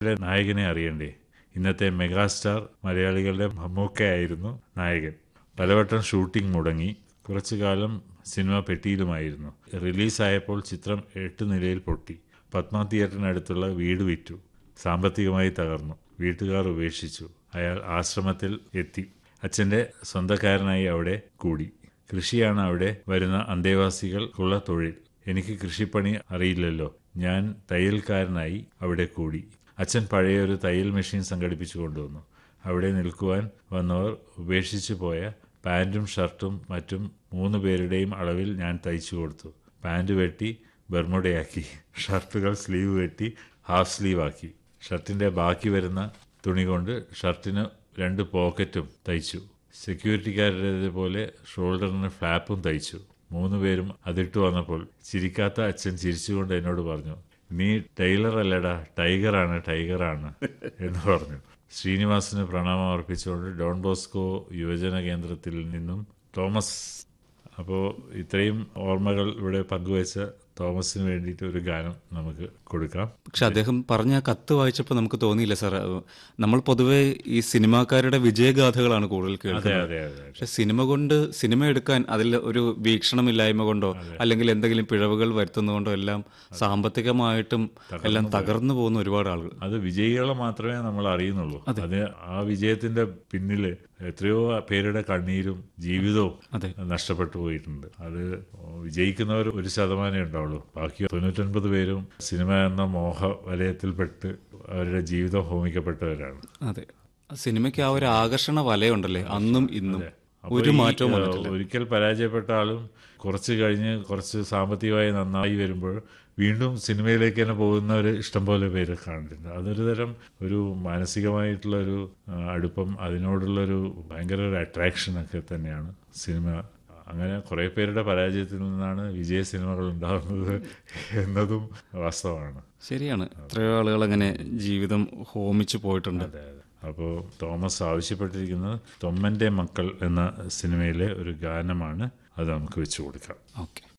ഇതിലെ നായകനെ അറിയണ്ടേ ഇന്നത്തെ മെഗാസ്റ്റാർ മലയാളികളുടെ മമ്മൂക്കയായിരുന്നു നായകൻ പലവട്ടം ഷൂട്ടിംഗ് മുടങ്ങി കുറച്ചു കാലം സിനിമ പെട്ടിയിലുമായിരുന്നു റിലീസായപ്പോൾ ചിത്രം എട്ട് നിലയിൽ പൊട്ടി പത്മ തിയേറ്ററിനടുത്തുള്ള വീട് വിറ്റു സാമ്പത്തികമായി തകർന്നു വീട്ടുകാർ ഉപേക്ഷിച്ചു അയാൾ ആശ്രമത്തിൽ എത്തി അച്ഛൻ്റെ സ്വന്തക്കാരനായി അവിടെ കൂടി കൃഷിയാണ് അവിടെ വരുന്ന അന്തേവാസികൾക്കുള്ള തൊഴിൽ എനിക്ക് കൃഷിപ്പണി അറിയില്ലല്ലോ ഞാൻ തയ്യൽക്കാരനായി അവിടെ കൂടി അച്ഛൻ പഴയ ഒരു തയ്യൽ മെഷീൻ സംഘടിപ്പിച്ചു കൊണ്ടുവന്നു അവിടെ നിൽക്കുവാൻ വന്നവർ ഉപേക്ഷിച്ചു പോയ പാൻറ്റും ഷർട്ടും മറ്റും മൂന്ന് പേരുടെയും അളവിൽ ഞാൻ തയ്ച്ചു കൊടുത്തു പാൻറ് വെട്ടി ബർമുടയാക്കി ഷർട്ടുകൾ സ്ലീവ് വെട്ടി ഹാഫ് സ്ലീവ് ആക്കി ഷർട്ടിൻ്റെ ബാക്കി വരുന്ന തുണി കൊണ്ട് ഷർട്ടിന് രണ്ട് പോക്കറ്റും തയ്ച്ചു സെക്യൂരിറ്റിക്കാരുടെ പോലെ ഷോൾഡറിന് ഫ്ലാപ്പും തയ്ച്ചു മൂന്ന് പേരും അതിട്ട് വന്നപ്പോൾ ചിരിക്കാത്ത അച്ഛൻ ചിരിച്ചുകൊണ്ട് എന്നോട് പറഞ്ഞു നീ ടൈലർ അല്ലടാ ടൈഗറാണ് ടൈഗറാണ് എന്ന് പറഞ്ഞു ശ്രീനിവാസിന് പ്രണാമം അർപ്പിച്ചുകൊണ്ട് ഡോൺ ബോസ്കോ യുവജന കേന്ദ്രത്തിൽ നിന്നും തോമസ് അപ്പോൾ ഇത്രയും ഓർമ്മകൾ ഇവിടെ പങ്കുവച്ച തോമസിന് വേണ്ടിയിട്ട് ഒരു ഗാനം നമുക്ക് കൊടുക്കാം പക്ഷെ അദ്ദേഹം പറഞ്ഞ ആ കത്ത് വായിച്ചപ്പോൾ നമുക്ക് തോന്നിയില്ല സാർ നമ്മൾ പൊതുവെ ഈ സിനിമാക്കാരുടെ വിജയഗാഥകളാണ് കൂടുതൽ അതെ കേൾക്കുന്നത് അതെ അതെ പക്ഷെ സിനിമ കൊണ്ട് സിനിമ എടുക്കാൻ അതിൽ ഒരു വീക്ഷണമില്ലായ്മ കൊണ്ടോ അല്ലെങ്കിൽ എന്തെങ്കിലും പിഴവുകൾ വരുത്തുന്നതുകൊണ്ടോ എല്ലാം സാമ്പത്തികമായിട്ടും എല്ലാം തകർന്നു പോകുന്ന ഒരുപാട് ആളുകൾ അത് വിജയികളെ മാത്രമേ നമ്മൾ അറിയുന്നുള്ളൂ അത് ആ വിജയത്തിന്റെ പിന്നില് എത്രയോ പേരുടെ കണ്ണീരും ജീവിതവും അതെ. നഷ്ടപ്പെട്ടു പോയിട്ടുണ്ട് അത് വിജയിക്കുന്നവർ ഒരു ശതമാനമേ ഉണ്ടാവുള്ളൂ ബാക്കി തൊണ്ണൂറ്റൊൻപത് പേരും സിനിമ എന്ന മോഹ വലയത്തിൽപ്പെട്ട് അവരുടെ ജീവിതം ഹോമിക്കപ്പെട്ടവരാണ് അതെ സിനിമയ്ക്ക് ആ ഒരു ആകർഷണ വലയുണ്ടല്ലേ അന്നും ഇന്നും അപ്പോൾ ഒരു ഈ, മാറ്റവും ആ, വന്നിട്ടില്ല ഒരിക്കൽ പരാജയപ്പെട്ട ആളും കുറച്ച് കഴിഞ്ഞ് കുറച്ച് സാമ്പത്തികമായി നന്നായി വരുമ്പോൾ വീണ്ടും സിനിമയിലേക്ക് തന്നെ പോകുന്നവർ ഇഷ്ടംപോലെ പേര് കാണുന്നുണ്ട് അതൊരു തരം ഒരു മാനസികമായിട്ടുള്ള ഒരു ആ, അടുപ്പം അതിനോടുള്ളൊരു ഭയങ്കര ഒരു അട്രാക്ഷൻ ഒക്കെ തന്നെയാണ് സിനിമ അങ്ങനെ കുറേ പേരുടെ പരാജയത്തിൽ നിന്നാണ് വിജയ സിനിമകൾ ഉണ്ടാകുന്നത് എന്നതും വാസ്തവമാണ് ശരിയാണ് എത്രയോ ആളുകൾ അങ്ങനെ ജീവിതം ഹോമിച്ചു പോയിട്ടുണ്ട് അതെ അതെ അപ്പോൾ തോമസ് ആവശ്യപ്പെട്ടിരിക്കുന്നത് തൊമ്മൻ്റെ മക്കൾ എന്ന സിനിമയിലെ ഒരു ഗാനമാണ് അത് നമുക്ക് വെച്ചു കൊടുക്കാം ഓക്കെ